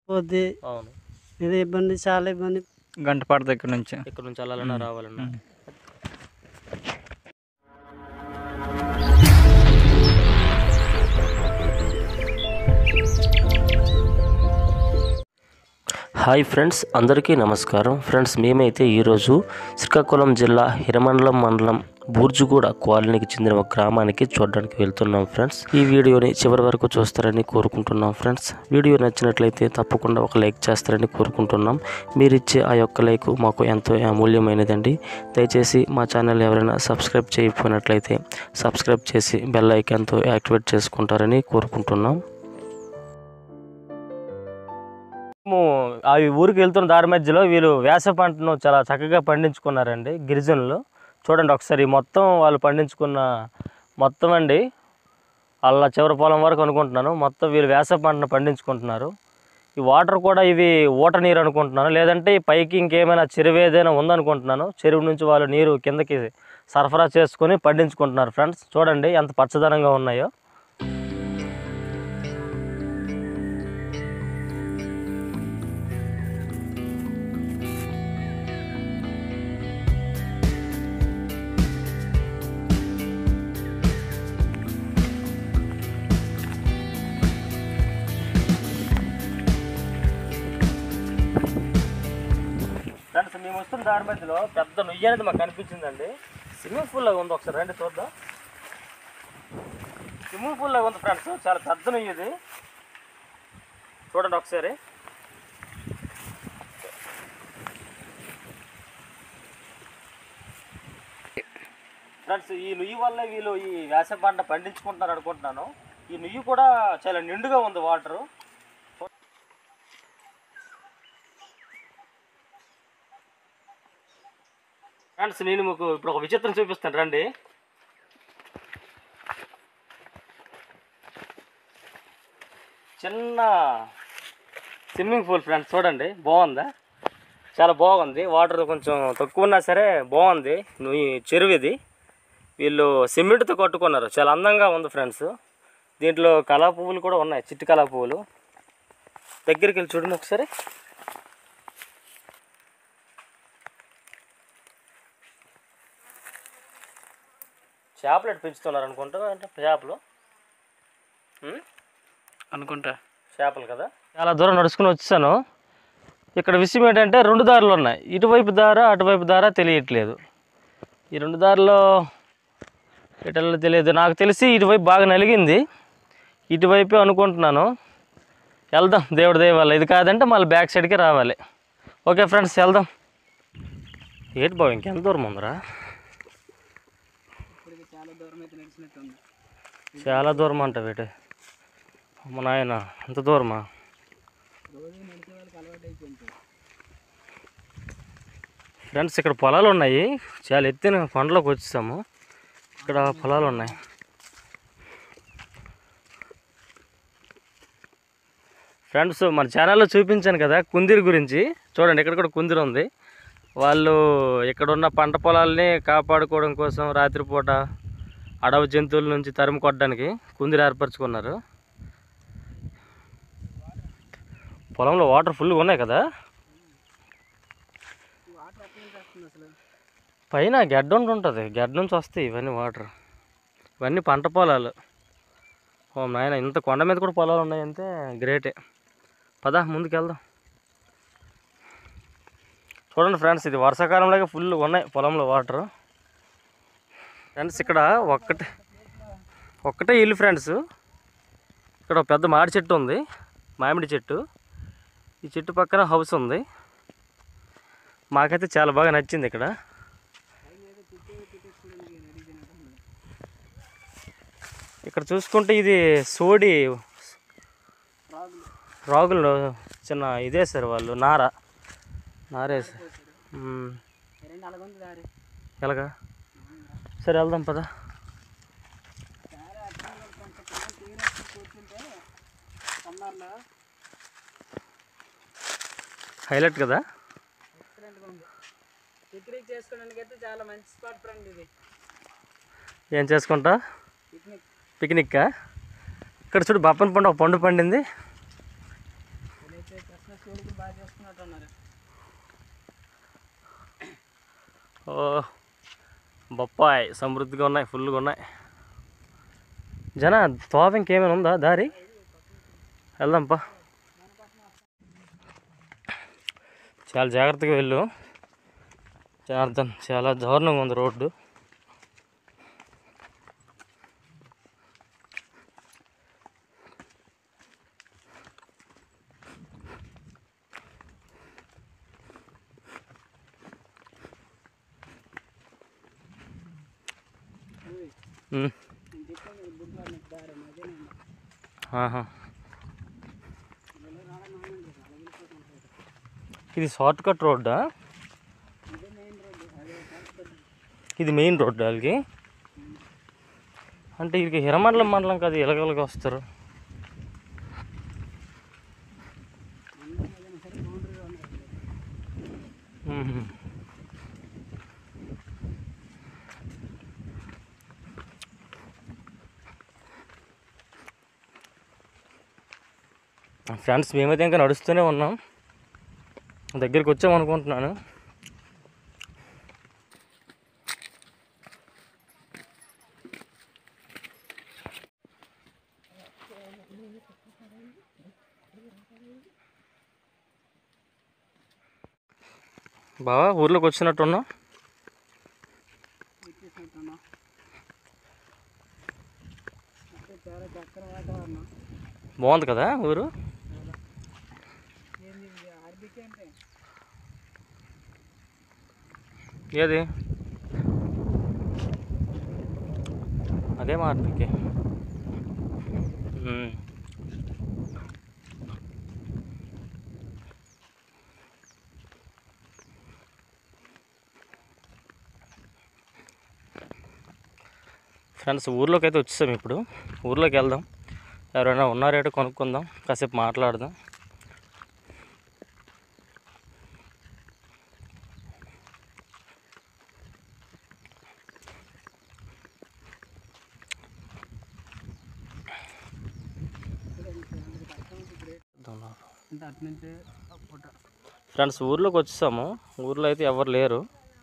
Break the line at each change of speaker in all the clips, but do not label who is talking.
పోద్ది
అవును
ఇది ఇబ్బంది చాలా ఇబ్బంది
గంట పడుతుంది ఇక్కడ నుంచి
ఇక్కడ నుంచి వెళ్ళాలన్నా రావాలన్నా హాయ్ ఫ్రెండ్స్ అందరికీ నమస్కారం ఫ్రెండ్స్ మేమైతే ఈరోజు శ్రీకాకుళం జిల్లా హిరమండలం మండలం బూర్జుగూడ కాలనీకి చెందిన ఒక గ్రామానికి చూడడానికి వెళ్తున్నాం ఫ్రెండ్స్ ఈ వీడియోని చివరి వరకు చూస్తారని కోరుకుంటున్నాం ఫ్రెండ్స్ వీడియో నచ్చినట్లయితే తప్పకుండా ఒక లైక్ చేస్తారని కోరుకుంటున్నాం మీరు ఇచ్చే ఆ యొక్క లైక్ మాకు ఎంతో అమూల్యమైనదండి దయచేసి మా ఛానల్ ఎవరైనా సబ్స్క్రైబ్ చేయకపోయినట్లయితే సబ్స్క్రైబ్ చేసి బెల్ ఐకాన్తో యాక్టివేట్ చేసుకుంటారని కోరుకుంటున్నాం మేము ఆ ఊరికి వెళ్తున్న దారి మధ్యలో వీళ్ళు వేస పంటను చాలా చక్కగా పండించుకున్నారండి గిరిజనులు చూడండి ఒకసారి ఈ మొత్తం వాళ్ళు పండించుకున్న మొత్తం అండి వాళ్ళ చివరి పొలం వరకు అనుకుంటున్నాను మొత్తం వీళ్ళు వేస పంటను పండించుకుంటున్నారు ఈ వాటర్ కూడా ఇవి ఊట నీరు అనుకుంటున్నాను లేదంటే ఈ పైకి ఇంకేమైనా చెరువు ఏదైనా ఉందనుకుంటున్నాను చెరువు నుంచి వాళ్ళు నీరు కిందకి సరఫరా చేసుకొని పండించుకుంటున్నారు ఫ్రెండ్స్ చూడండి ఎంత పచ్చదనంగా ఉన్నాయో ఫ్రెండ్స్ మేము వస్తున్న దారి మధ్యలో పెద్ద నుయ్యి అనేది మాకు కనిపించిందండి స్విమ్మింగ్ పూల్ లాగా ఉంది ఒకసారి రండి చూద్దాం స్విమ్మింగ్ పూల్ లాగా ఉంది ఫ్రెండ్స్ చాలా పెద్ద నుయ్యి ఇది చూడండి ఒకసారి ఫ్రెండ్స్ ఈ నుయ్యి వల్ల వీళ్ళు ఈ వేసవి పంట పండించుకుంటున్నారు అనుకుంటున్నాను ఈ నుయ్యి కూడా చాలా నిండుగా ఉంది వాటరు ఫ్రెండ్స్ నేను మీకు ఇప్పుడు ఒక విచిత్రం చూపిస్తాను రండి చిన్న స్విమ్మింగ్ పూల్ ఫ్రెండ్స్ చూడండి బాగుందా చాలా బాగుంది వాటర్ కొంచెం తక్కువ ఉన్నా సరే బాగుంది నువ్వు ఈ చెరువు ఇది వీళ్ళు సిమెంట్తో కట్టుకున్నారు చాలా అందంగా ఉంది ఫ్రెండ్స్ దీంట్లో కళా పువ్వులు కూడా ఉన్నాయి చిట్టి కళా పువ్వులు దగ్గరికి వెళ్ళి చూడండి ఒకసారి చేపలు ఎటు పెంచుతున్నారు అనుకుంటా అంటే చేపలు ఉం?
అనుకుంటా
చేపలు కదా చాలా దూరం నడుచుకుని వచ్చాను ఇక్కడ విషయం ఏంటంటే రెండు దారులు ఉన్నాయి ఇటువైపు దార అటువైపు దార తెలియట్లేదు ఈ రెండు దారిలో ఎటల్లో తెలియదు నాకు తెలిసి ఇటువైపు బాగా నలిగింది ఇటువైపే అనుకుంటున్నాను వెళ్దాం దేవుడి దయ వల్ల ఇది కాదంటే మళ్ళీ బ్యాక్ సైడ్కి రావాలి ఓకే ఫ్రెండ్స్ వెళ్దాం ఏంటి బాబు ఇంకెంత దూరం ఉందిరా
చాలా దూరం అయితే నడిచినట్టుంది
చాలా దూరం అంట వీటి అమ్మ నాయన అంత దూరమా
రోజు నడిచే వాళ్ళకి అలవాటు అయిపోయింది
ఫ్రెండ్స్ ఇక్కడ పొలాలు ఉన్నాయి చాలా ఎత్తిన కొండలోకి వచ్చేసాము ఇక్కడ పొలాలు ఉన్నాయి ఫ్రెండ్స్ మన ఛానల్లో చూపించాను కదా కుందిరి గురించి చూడండి ఇక్కడ కూడా కుందిరి ఉంది వాళ్ళు ఇక్కడ ఉన్న పంట పొలాల్ని కాపాడుకోవడం కోసం రాత్రిపూట అడవి జంతువుల నుంచి తరిమి కొట్టడానికి కుందిరి ఏర్పరచుకున్నారు పొలంలో వాటర్ ఫుల్గా ఉన్నాయి కదా
వాటర్ ఎక్కడి నుంచి వస్తుంది అసలు
పైన గడ్డ ఉండి ఉంటుంది గడ్డ నుంచి వస్తాయి ఇవన్నీ వాటర్ ఇవన్నీ పంట పొలాలు ఓ నాయన ఇంత కొండ మీద కూడా పొలాలు ఉన్నాయంటే గ్రేటే పదా ముందుకు వెళ్దాం చూడండి ఫ్రెండ్స్ ఇది వర్షాకాలంలాగే ఫుల్ ఉన్నాయి పొలంలో వాటర్ ఫ్రెండ్స్ ఇక్కడ ఒక్కటే ఒక్కటే ఇల్లు ఫ్రెండ్స్ ఇక్కడ ఒక పెద్ద మామిడి చెట్టు ఉంది మామిడి చెట్టు ఈ చెట్టు పక్కన హౌస్ ఉంది మాకైతే చాలా బాగా నచ్చింది ఇక్కడ ఇక్కడ చూసుకుంటే ఇది సోడి
రాగులు
రాగులు చిన్న ఇదే సార్ వాళ్ళు నార నారే సార్ మ్మ్.
రెండు నాలుగు వందలు దారి
ఎలాగా సరే వెళ్దాం పద
చాలా అర్థంగా కొంత పొలం తీరినట్టు కూర్చుంటే సమ్మర్లో
హైలైట్ కదా
ఎక్సలెంట్గా ఉంది పిక్నిక్ చేసుకోవడానికి అయితే చాలా మంచి స్పాట్ ఫ్రెండ్ ఇది
ఏం చేసుకుంటా
పిక్నిక్
పిక్నిక్కా ఇక్కడ చూడు బప్పన్ పండు ఒక పండు పండింది
ఇదైతే క్రిస్మస్ వేడుకలు బాగా చేసుకున్నట్టు ఉన్నారు
ఓ బొప్పాయి సమృద్ధిగా ఉన్నాయి ఫుల్గా ఉన్నాయి జన తోవ ఇంకేమైనా ఉందా దారి వెళ్దాంపా చాలా జాగ్రత్తగా వెళ్ళు జనార్దన్ చాలా దారుణంగా ఉంది రోడ్డు ఉమ్.
నేను చెప్పాను కదా బుడ్లో నీకు దారి అదే నేను
ఆహా. ఇది షార్ట్ కట్ రోడ్డా
ఇదే మెయిన్ రోడ్డు అదే కరెక్ట్
ఇది మెయిన్ రోడ్ వాళ్ళకి అంటే ఇది హిరమండలం మండలం కాదు ఎలగలగా వస్తారు
అందరం ఏదైనా సరే బౌండరీలో ఉన్నారు
మ్మ్. ఫ్రెండ్స్ మేమైతే ఇంకా నడుస్తూనే ఉన్నాం దగ్గరికి వచ్చాం అనుకుంటున్నాను బావా ఊర్లోకి వచ్చినట్టున్నాం
వచ్చేసినట్టున్నా అంటే చాలా చక్కర వాతావరణం
బాగుంది కదా ఊరు
ఏంది ఇది ఆర్బికే అంటే
ఏది అదే మార్పికే ఫ్రెండ్స్ ఊర్లోకి అయితే వచ్చేసాం ఇప్పుడు ఊర్లోకి వెళ్దాం ఎవరైనా ఉన్నారేటో కొనుక్కుందాం కాసేపు మాట్లాడదాం
అంటే అటు నుంచి ఫోటో
ఫ్రెండ్స్ ఊర్లోకి వచ్చేసాము ఊర్లో అయితే ఎవరు లేరు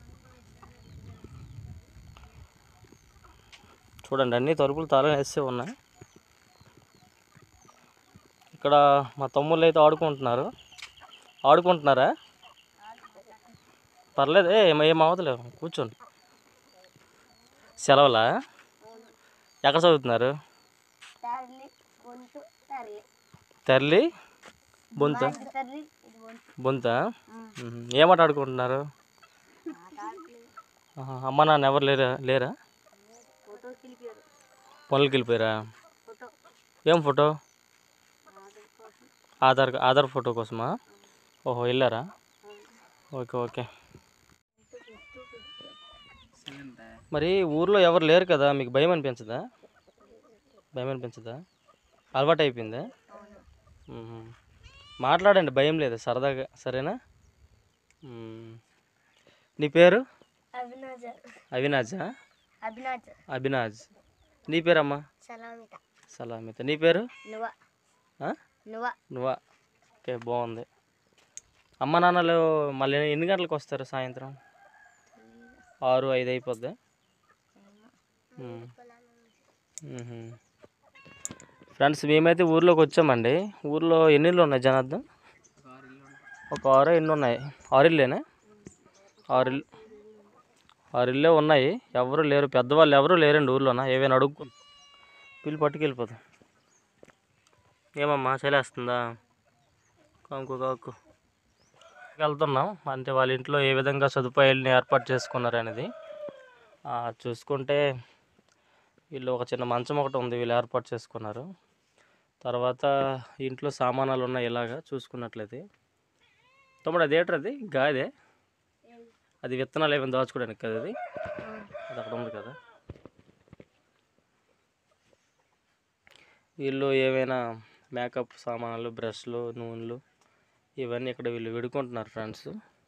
చూడండి అన్ని తలుపులు తాళం వేసే ఉన్నాయి ఇక్కడ మా తమ్ముళ్ళు అయితే ఆడుకుంటున్నారు ఆడుకుంటున్నారా పర్లేదు ఏ ఏం- ఏం అవ్వదులే కూర్చోండి సెలవులా ఎక్కడ చదువుతున్నారు
తరలి గొంతు తరలి
తల్లి బొంత
తరలి ఇది గొంతు
బొంత ఏమాట ఆడుకుంటున్నారు ఆహా, అమ్మ నాన్న ఎవరు లేరా లేరా
ఫోటో క్లిపారు
పనులకి వెళ్ళిపోయారా
ఫోటో
ఏం ఫోటో
ఆధార్ కోసం
ఆధార్ ఆధార్ ఫోటో కోసమా ఓహో వెళ్ళారా ఓకే ఓకే మరి ఊర్లో ఎవరు లేరు కదా మీకు భయం అనిపించదా భయం అనిపించదా అలవాటు అయిపోయిందా మ్మ్. మాట్లాడండి భయం లేదు సరదాగా సరేనా మ్మ్. నీ పేరు
అభినాజ
అవినాజా
అభినాజ
అభినాజ్ నీ పేరమ్మా
సలామిత
సలామిత నీ పేరు
నువ్వ
ఆ?
నువ్వ
నువ్వా ఓకే బాగుంది అమ్మ నాన్నలు మళ్ళీ ఎన్ని గంటలకు వస్తారు సాయంత్రం ఆరు ఐదు అయిపోద్ది ఫ్రెండ్స్ మేమైతే ఊర్లోకి వచ్చామండి ఊర్లో ఎన్ని ఇళ్ళు ఉన్నాయి జనార్దన్ ఒక ఆరు ఎన్ని ఉన్నాయి ఆరు ఇల్లేనా ఆరు ఇల్లు ఆరు ఇల్లే ఉన్నాయి ఎవరు లేరు పెద్దవాళ్ళు ఎవరు లేరండి ఊర్లోనా ఏవైనా అడుగు పిల్లి పట్టుకెళ్ళిపోతాం ఏమమ్మా చలేస్తుందా కాకు కాకు వెళ్తున్నాం అంటే వాళ్ళ ఇంట్లో ఏ విధంగా సదుపాయాలని ఏర్పాటు చేసుకున్నారు అనేది ఆ, చూసుకుంటే వీళ్ళు ఒక చిన్న మంచం ఒకటి ఉంది వీళ్ళు ఏర్పాటు చేసుకున్నారు తర్వాత ఇంట్లో సామానాలు ఉన్నాయి ఇలాగా చూసుకున్నట్లయితే తమ్ముడు అది ఏంటది గాదే అది విత్తనాలు ఏమైనా దాచుకోవడానికి కదా అది అది అక్కడ ఉంది కదా వీళ్ళు ఏవైనా మేకప్ సామాన్లు బ్రష్లు నూనెలు ఇవన్నీ ఇక్కడ వీళ్ళు విడుకుంటున్నారు ఫ్రెండ్స్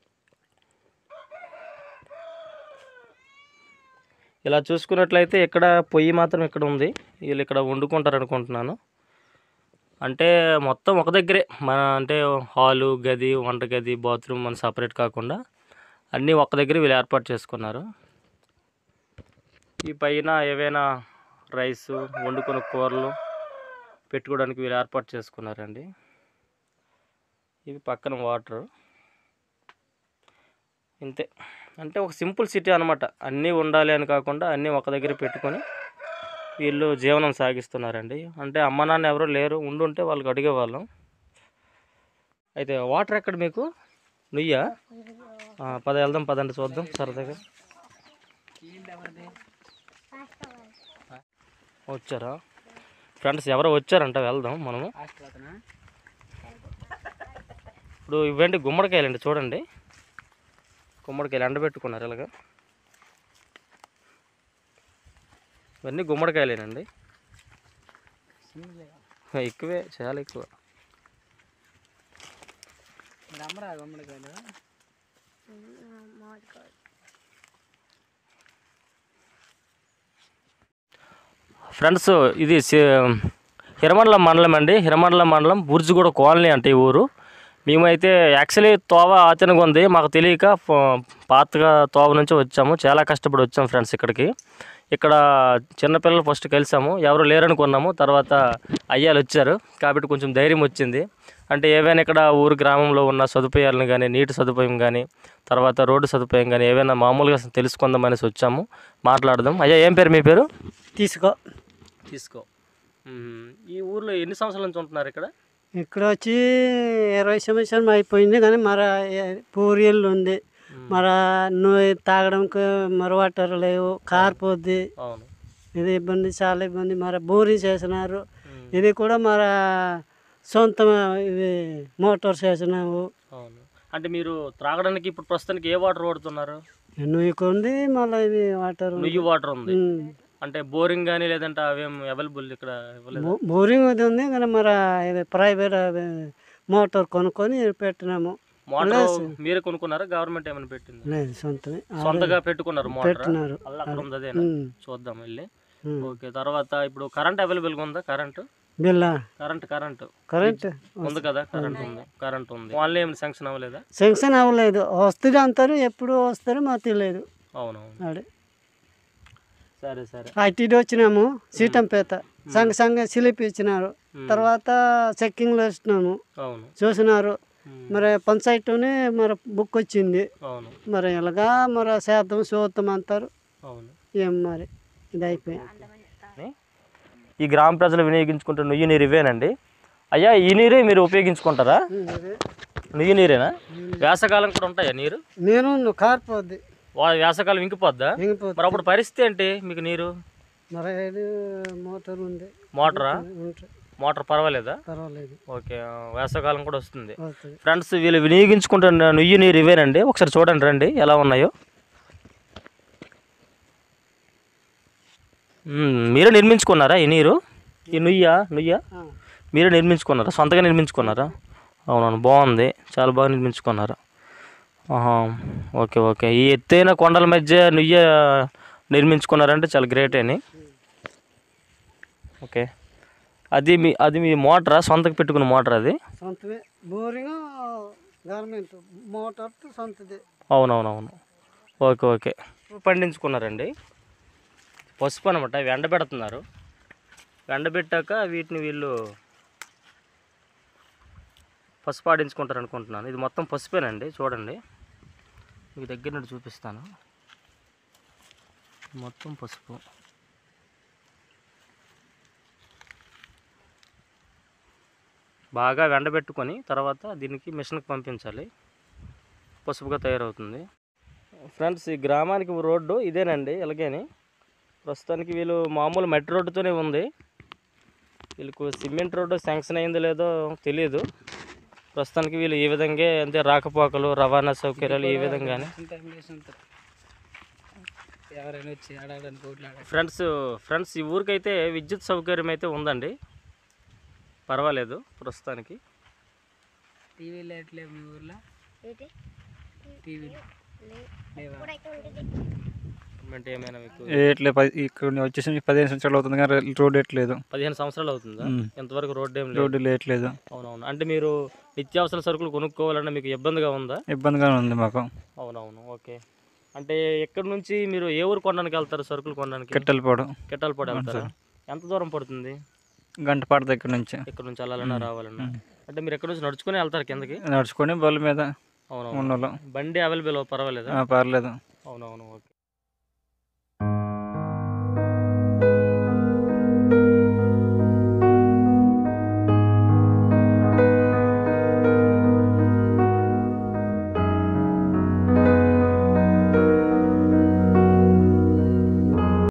ఇలా చూసుకున్నట్లయితే ఇక్కడ పొయ్యి మాత్రం ఇక్కడ ఉంది వీళ్ళు ఇక్కడ వండుకుంటారు అనుకుంటున్నాను అంటే మొత్తం ఒక దగ్గరే మన అంటే హాలు గది వంట గది బాత్రూమ్ మన సపరేట్ కాకుండా అన్నీ ఒక దగ్గర వీళ్ళు ఏర్పాటు చేసుకున్నారు ఈ పైన ఏవైనా రైస్ వండుకున్న కూరలు పెట్టుకోవడానికి వీళ్ళు ఏర్పాటు చేసుకున్నారండి ఇది పక్కన వాటర్ ఇంతే అంటే ఒక సింపుల్ సిటీ అనమాట అన్నీ ఉండాలి అని కాకుండా అన్నీ ఒక దగ్గర పెట్టుకొని వీళ్ళు జీవనం సాగిస్తున్నారండి అంటే అమ్మ నాన్న ఎవరు లేరు ఉండుంటే వాళ్ళకి అడిగేవాళ్ళం అయితే వాటర్ ఎక్కడ మీకు నుయ్యా ఆ, పద వెళ్దాం పదండి చూద్దాం సరదాగా వచ్చారా ఫ్రెండ్స్ ఎవరో వచ్చారంట వెళ్దాం మనము
హాస్టల్ అతనా
ఇప్పుడు ఇవ్వండి గుమ్మడికాయలండి చూడండి గుమ్మడికాయలు ఎండబెట్టుకున్నారు ఇలాగా ఇవన్నీ గుమ్మడికాయలేనండి
సింగిల్
ఎక్కువే చాలా ఎక్కువ
మరి అమ్మరా గుమ్మడికాయలు
మామిడికాయ
ఫ్రెండ్స్ ఇది సి- హిరమండలం మండలం అండి హిరమండలం మండలం బుర్జిగూడ కాలనీ అంటే ఈ ఊరు మేమైతే యాక్చువల్లీ తోవ ఆతనగా ఉంది మాకు తెలియక ప- పాతగా తోవ నుంచి వచ్చాము చాలా కష్టపడి వచ్చాము ఫ్రెండ్స్ ఇక్కడికి ఇక్కడ చిన్నపిల్లలు ఫస్ట్ కలిసాము ఎవరు లేరనుకున్నాము తర్వాత అయ్యాలు వచ్చారు కాబట్టి కొంచెం ధైర్యం వచ్చింది అంటే ఏవైనా ఇక్కడ ఊరు గ్రామంలో ఉన్న సదుపాయాలను కానీ నీటి సదుపాయం కానీ తర్వాత రోడ్డు సదుపాయం కానీ ఏవైనా మామూలుగా తెలుసుకుందాం అనేసి వచ్చాము మాట్లాడదాం అయ్యా ఏం పేరు మీ పేరు
తీసుకో
తీసుకో ఈ ఊర్లో ఎన్ని సంవత్సరాల నుంచి ఉంటున్నారు ఇక్కడ
ఇక్కడ వచ్చి ఇరవై సంవత్సరం అయిపోయింది కానీ మర పూరీళ్ళు ఉంది మర నువ్వు తాగడానికి మర వాటర్ లేవు కార్ పోద్ది
అవును
ఇది ఇబ్బంది చాలా ఇబ్బంది మరి బోరింగ్ చేసినారు ఇది కూడా మన సొంత ఇవి మోటార్స్ వేసినాము
అవును అంటే మీరు త్రాగడానికి ఇప్పుడు ప్రస్తుతానికి ఏ వాటర్ వాడుతున్నారు
నువ్వుకు ఉంది మళ్ళీ ఇది వాటర్
నుయ్యి వాటర్ ఉంది
ఉమ్.
అంటే బోరింగ్ కానీ లేదంటే అవేం అవైలబుల్ ఇక్కడ ఇవ్వలేదు
బో- బోరింగ్ అది ఉంది కానీ మరి ఇది ప్రైవేట్ అవి మోటార్ కొనుక్కొని పెట్టినాము
మోటార్ మీరే కొనుక్కున్నారా గవర్నమెంట్ ఏమైనా పెట్టింది
లేదు సొంతమే
సొంతగా పెట్టుకున్నారు మోటార్
పెట్టినారు
అల్ల అక్కడ ఉంది అదే
ఉమ్.
చూద్దాం వెళ్ళి
ఉమ్.
ఓకే తర్వాత ఇప్పుడు కరెంట్ అవైలబుల్గా ఉందా కరెంట్
బిల్లా
కరెంట్ కరెంట్
కరెంట్
ఉంది కదా కరెంట్ ఉంది కరెంట్ ఉంది ఆన్లైన్ ఏమైనా శాంక్షన్ అవ్వలేదా
శాంక్షన్ అవ్వలేదు వస్తుంది అంటారు ఎప్పుడు వస్తారో మాకు తెలియదు
అవునవును
ఆడే
సరే సరే
ఐటీడీ వచ్చినాము సీతంపేట సంఘ సంఘ స్లిప్ ఇచ్చినారు
ఉమ్.
తర్వాత చెక్కింగ్లో వచ్చినాము
అవును
చూసినారు
ఉమ్.
మరి పంచాయతీనే మరి బుక్ వచ్చింది
అవును
మరి ఇలాగా మరి శాతం చూద్దాం అంటారు
అవును
ఏం మరి ఇది అయిపోయింది
ఈ గ్రామ ప్రజలు వినియోగించుకుంటున్న నుయ్యి నీరు ఇవేనండి అయ్యా ఈ నీరే మీరు ఉపయోగించుకుంటారా నుయ్యి నీరేనా వేసవకాలం కూడా ఉంటాయా నీరు
నేను కార్పోద్ది
వా- వేసవకాలం ఇంకిపోద్దా
ఇంగిపోతుంది
మరి అప్పుడు పరిస్థితి ఏంటి మీకు నీరు
మరి ఇది మోటార్ ఉంది
మోటరా
ఉంటుంది
మోటార్ పర్వాలేదా
పర్వాలేదు
ఓకే ఆ, వేసవకాలం కూడా వస్తుంది
వస్తుంది
ఫ్రెండ్స్ వీళ్ళు వినియోగించుకుంటున్న నుయ్యి నీరు ఇవేనండి ఒకసారి చూడండి రండి ఎలా ఉన్నాయో మ్మ్, మీరే నిర్మించుకున్నారా ఈ నీరు ఈ నుయ్య నుయ్య మీరే నిర్మించుకున్నారా సొంతగా నిర్మించుకున్నారా అవునవును బాగుంది చాలా బాగా నిర్మించుకున్నారు ఆహా, ఓకే ఓకే ఈ ఎత్తైన కొండల మధ్య నుయ్య నిర్మించుకున్నారంటే చాలా గ్రేట్ అని ఓకే అది మీ అది మీ మోటరా సొంతకు పెట్టుకున్న మోటార్ అది
సొంతమే బోరింగ్ గవర్నమెంట్ మోటార్ సొంతది
అవునవునవును ఓకే ఓకే పండించుకున్నారండి పసుపు అనమాట ఇవి ఎండబెడుతున్నారు ఎండబెట్టాక వీటిని వీళ్ళు పసుపు ఆడించుకుంటారు అనుకుంటున్నాను ఇది మొత్తం పసుపేనండి చూడండి మీకు దగ్గర నుండి చూపిస్తాను మొత్తం పసుపు బాగా ఎండబెట్టుకొని తర్వాత దీనికి మిషన్కి పంపించాలి పసుపుగా తయారవుతుంది ఫ్రెండ్స్ ఈ గ్రామానికి రోడ్డు ఇదేనండి ఇలాగేని ప్రస్తుతానికి వీళ్ళు మామూలు మట్టి రోడ్డుతోనే ఉంది వీళ్ళకు సిమెంట్ రోడ్డు శాంక్షన్ అయిందో లేదో తెలియదు ప్రస్తుతానికి వీళ్ళు ఈ విధంగా అంతే రాకపోకలు రవాణా సౌకర్యాలు ఈ విధంగానే
టైం వేసి ఉంటారు ఎవరైనా వచ్చి ఆడడానికి ఓట్లు ఆడ
ఫ్రెండ్స్ ఫ్రెండ్స్ ఈ ఊరికైతే విద్యుత్ సౌకర్యం అయితే ఉందండి పర్వాలేదు ప్రస్తుతానికి
టీవీలు ఎట్లేవు మీ ఊర్లో
ఏంటి
టీవీలు లేవా
గవర్నమెంట్ ఏమైనా మీకు
ఎట్లే పది ఇక్కడ వచ్చేసి పదిహేను సంవత్సరాలు అవుతుంది కానీ రే- రోడ్ ఎట్లేదు
పదిహేను సంవత్సరాలు అవుతుందా
మ్మ్.
ఎంతవరకు రోడ్డు ఏం లేదు
రోడ్డు లేట్లేదు
అవునవును అంటే మీరు నిత్యావసర సరుకులు కొనుక్కోవాలన్నా మీకు ఇబ్బందిగా ఉందా
ఇబ్బందిగానే ఉంది మాకు
అవునవును ఓకే అంటే ఎక్కడి నుంచి మీరు ఏ ఊరు కొనడానికి వెళ్తారు సరుకులు కొనడానికి
కెట్టెలపాడు
కెట్టాలపాడు వెళ్తారా ఎంత దూరం పడుతుంది
గంటపాట దగ్గర నుంచి
ఇక్కడ నుంచి వెళ్ళాలన్నా రావాలన్నా అంటే మీరు ఎక్కడి నుంచి నడుచుకుని వెళ్తారు కిందకి
నడుచుకొని బళ్ళ మీద
అవునవును
ఉన్నోళ్ళం
బండి అవైలబుల్ పర్వాలేదా
ఆ, పర్లేదు
అవునవును ఓకే